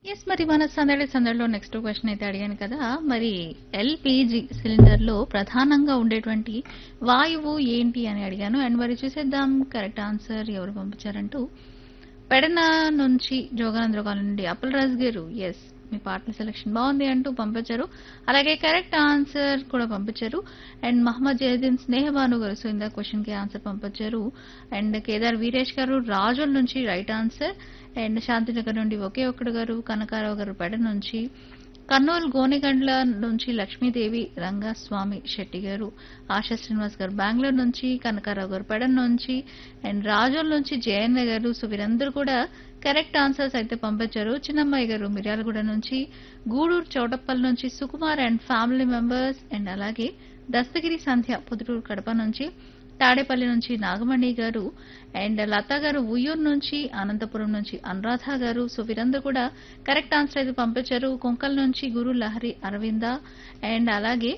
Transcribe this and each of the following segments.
yes మరి మన సందడి సందడిలో నెక్స్ట్ క్వశ్చన్ అయితే అడిగాను కదా మరి ఎల్పిజి సిలిండర్ లో ప్రధానంగా ఉండేటువంటి వాయువు ఏంటి అని అడిగాను అండ్ మరి చూసేద్దాం కరెక్ట్ ఆన్సర్ ఎవరు పంపించారంటూ పెడన నుంచి జోగానంద్ర కాలనీ నుండి అప్పల్ రాజ్ గారు ఎస్ మీ పార్ట్నర్ సెలెక్షన్ బాగుంది అంటూ పంపించారు అలాగే కరెక్ట్ ఆన్సర్ కూడా పంపించారు అండ్ మహమ్మద్ జయదీన్ స్నేహబాను గారు సో ఇందా క్వశ్చన్ కి ఆన్సర్ పంపించారు అండ్ కేదార్ వీరేష్ గారు రాజుల నుంచి రైట్ ఆన్సర్ అండ్ శాంతినగర్ నుండి ఒకే ఒక్కడు గారు కనకారావు గారు పెడ నుంచి కర్నూలు గోనెగండ్ల నుంచి లక్ష్మీదేవి రంగస్వామి శెట్టి గారు ఆశా శ్రీనివాస్ గారు బెంగళూరు నుంచి కనకారావు గారు పెడన్ నుంచి అండ్ రాజోల్ నుంచి జయన్న గారు సో వీరందరూ కూడా కరెక్ట్ ఆన్సర్స్ అయితే పంపించారు చిన్నమ్మాయి గారు మిర్యాలగూడ నుంచి గూడూరు చౌటప్పల్ నుంచి Sukumar and family members and అలాగే దస్తగిరి సంధ్య పుదుటూరు కడప నుంచి తాడేపల్లి నుంచి నాగమణి గారు అండ్ లతా గారు ఉయ్యూరు నుంచి అనంతపురం నుంచి అనురాధ గారు సో వీరందరూ కూడా కరెక్ట్ ఆన్సర్ అయితే పంపించారు కొంకల్ నుంచి గురు లహరి అరవింద అండ్ అలాగే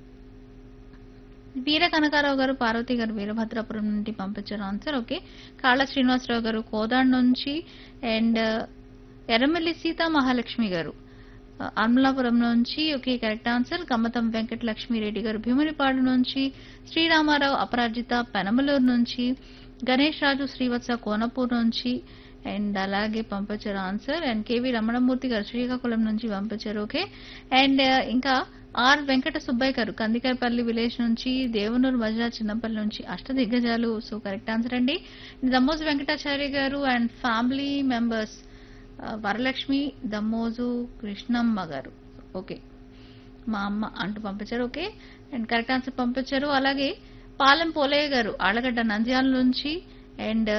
వీర కనకారావు గారు పార్వతి గారు వీరభద్రాపురం నుండి పంపించారు ఆన్సర్ ఓకే కాళ్ళ శ్రీనివాసరావు గారు కోదాడ్ నుంచి అండ్ ఎర్రమల్లి సీతా మహాలక్ష్మి గారు అమలాపురం నుంచి okay correct answer Kammatham Venkata Lakshmi Reddy garu Bhimunipadu నుంచి శ్రీరామారావు అపరాజిత పెనమలూరు నుంచి గణేష్ రాజు శ్రీవత్స కోనపూర్ నుంచి అండ్ అలాగే పంపించారు ఆన్సర్ అండ్ కేవీ రమణమూర్తి గారు శ్రీకాకుళం నుంచి పంపించారు ఓకే అండ్ ఇంకా ఆర్ వెంకట సుబ్బయ్య గారు కందికాయపల్లి విలేజ్ నుంచి దేవనూరు మజరా చిన్నపల్లి నుంచి అష్టదిగ్గజాలు సో కరెక్ట్ ఆన్సర్ అండి Dammoju Venkatacharya garu and family members Varalakshmi Dammoju Krishnamma garu okay మా అమ్మ అంటూ పంపించారు ఓకే అండ్ కరెక్ట్ ఆన్సర్ పంపించారు అలాగే పాలెం పోలయ్య గారు ఆళ్ళగడ్డ నంద్యాల నుంచి అండ్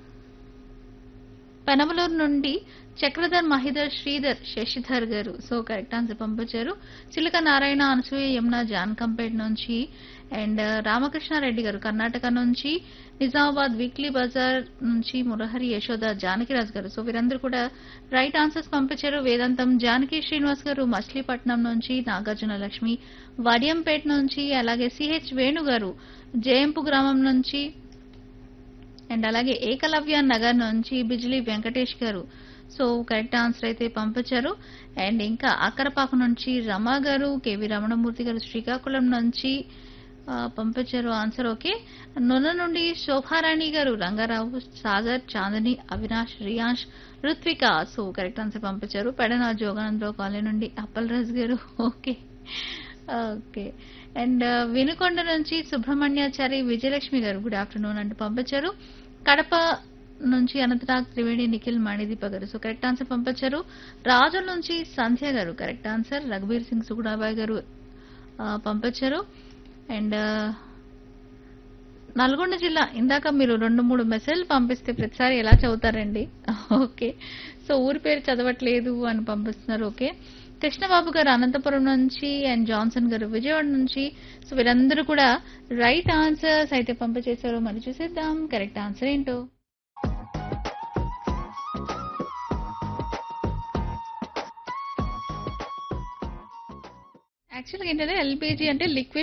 పెనమలూరు నుండి చక్రధర్ మహిధర్ శ్రీధర్ శశిధర్ గారు సో కరెక్ట్ ఆన్సర్ పంపించారు చిలక నారాయణ అనసూయ యమున జాన్కంపేట్ నుంచి అండ్ రామకృష్ణారెడ్డి గారు కర్ణాటక నుంచి నిజామాబాద్ వీక్లీ బజార్ నుంచి మురహరి యశోద జానకిరాజ్ గారు సో వీరందరూ కూడా రైట్ ఆన్సర్స్ పంపించారు వేదాంతం జానకి శ్రీనివాస్ గారు మచిలీపట్నం నుంచి నాగార్జున లక్ష్మి వడియంపేట నుంచి అలాగే సిహెచ్ వేణు గారు జయంపు గ్రామం నుంచి అండ్ అలాగే ఏకలవ్య నగర్ నుంచి బిజిలీ వెంకటేష్ గారు సో కరెక్ట్ ఆన్సర్ అయితే పంపించారు అండ్ ఇంకా అక్కరపాక నుంచి రమా గారు కేవి రమణమూర్తి గారు శ్రీకాకుళం నుంచి ఆ, పంపించారు ఆన్సర్ ఓకే నొన్న నుండి Shobharani garu Rangarao Sagar Chandni Avinash Riyash Ruthvika so correct answer పంపించారు పెడన జోగానందరావు కాలనీ నుండి అప్పల్ రాజ్ గారు ఓకే ఓకే అండ్ వినుకొండ నుంచి సుబ్రహ్మణ్యాచారి విజయలక్ష్మి గారు గుడ్ ఆఫ్టర్నూన్ అంటూ పంపించారు కడప నుంచి అనంతనాగ్ త్రివేణి నిఖిల్ మణిదీప గారు సో కరెక్ట్ ఆన్సర్ పంపించారు రాజుల నుంచి సంధ్య గారు కరెక్ట్ ఆన్సర్ రఘుబీర్ సింగ్ సుగుణాబాయ్ గారు ఆ, పంపించారు అండ్ నల్గొండ జిల్లా ఇందాక మీరు రెండు మూడు మెసేజ్లు పంపిస్తే ప్రతిసారి ఎలా చదువుతారండి ఓకే సో ఊరి పేరు చదవట్లేదు అని పంపిస్తున్నారు ఓకే కృష్ణబాబు గారు అనంతపురం నుంచి అండ్ జాన్సన్ గారు విజయవాడ నుంచి సో వీరందరూ కూడా రైట్ ఆన్సర్స్ అయితే పంపించేశారు మరి చూసేద్దాం కరెక్ట్ ఆన్సర్ ఏంటో యాక్చువల్గా ఏంటంటే ఎల్పిజి అంటే లిక్విడ్